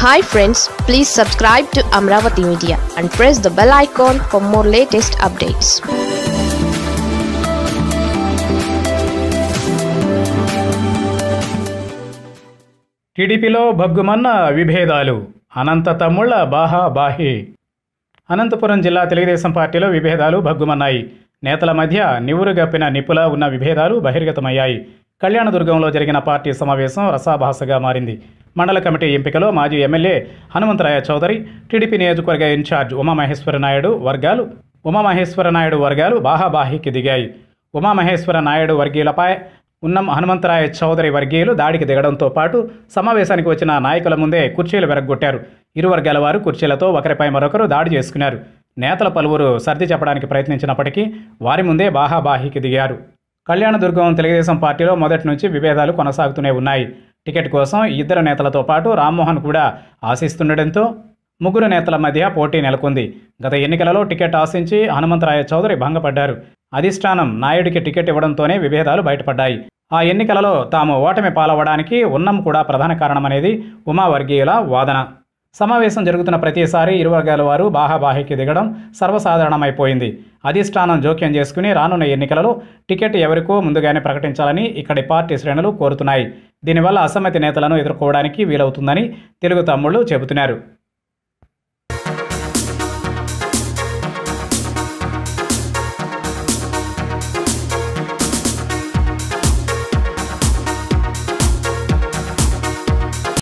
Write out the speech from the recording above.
hi friends please subscribe to Amaravati media and press the bell icon for more latest updates టీడీపీలో భగ్గుమన్న విభేదాలు అనంత తమ్ముళ్ల Baja బాహి Anantapuram జిల్లా తెలుగుదేశం పార్టీలో విభేదాలు భగ్గుమన్నాయి నేతల మధ్య నివురుగప్పిన నిప్పులా ఉన్న విభేదాలు బహిర్గతమయ్యాయి కళ్యాణదుర్గంలో జరిగిన పార్టీ సమావేశం రసాభాసగా మారింది మండల కమిటీ ఎంపికలో మాజీ ఎమ్మెల్యే హనుమంతరాయ చౌదరి టీడీపీ నియోజకవర్గ ఇన్ఛార్జ్ ఉమామహేశ్వర నాయుడు వర్గాలు ఉమామహేశ్వర నాయుడు వర్గాలు బాహాబాహికి దిగాయి ఉమామహేశ్వర నాయుడు వర్గీయులపై ఉన్నం హనుమంతరాయ చౌదరి వర్గీయులు దాడికి దిగడంతో పాటు సమావేశానికి వచ్చిన నాయకుల ముందే కుర్చీలు వెరగొట్టారు ఇరు వర్గాల వారు కుర్చీలతో ఒకరిపై మరొకరు దాడి చేసుకున్నారు నేతల పలువురు సర్ది చెప్పడానికి ప్రయత్నించినప్పటికీ వారి ముందే బాహాబాహికి దిగారు కళ్యాణదుర్గం తెలుగుదేశం పార్టీలో మొదటి నుంచి విభేదాలు కొనసాగుతూనే ఉన్నాయి టికెట్ కోసం ఇద్దరు నేతలతో పాటు రామ్మోహన్ కూడా ఆశిస్తుండటంతో ముగ్గురు నేతల మధ్య పోటీ నెలకొంది గత ఎన్నికలలో టికెట్ ఆశించి హనుమంతరాయ చౌదరి భంగపడ్డారు అధిష్టానం నాయుడికి టికెట్ ఇవ్వడంతోనే విభేదాలు బయటపడ్డాయి ఆ ఎన్నికలలో తాము ఓటమి పాలవడానికి ఉన్నం కూడా ప్రధాన కారణమనేది ఉమా వర్గీయుల వాదన సమావేశం జరుగుతున్న ప్రతిసారి ఇరు వర్గాల వారు బాహాబాహికి దిగడం సర్వసాధారణమైపోయింది అధిష్టానం జోక్యం చేసుకుని రానున్న ఎన్నికలలో టికెట్ ఎవరికో ముందుగానే ప్రకటించాలని ఇక్కడి పార్టీ శ్రేణులు కోరుతున్నాయి దీనివల్ల అసమ్మతి నేతలను ఎదుర్కోవడానికి వీలవుతుందని తెలుగు తమ్ముళ్లు చెబుతున్నారు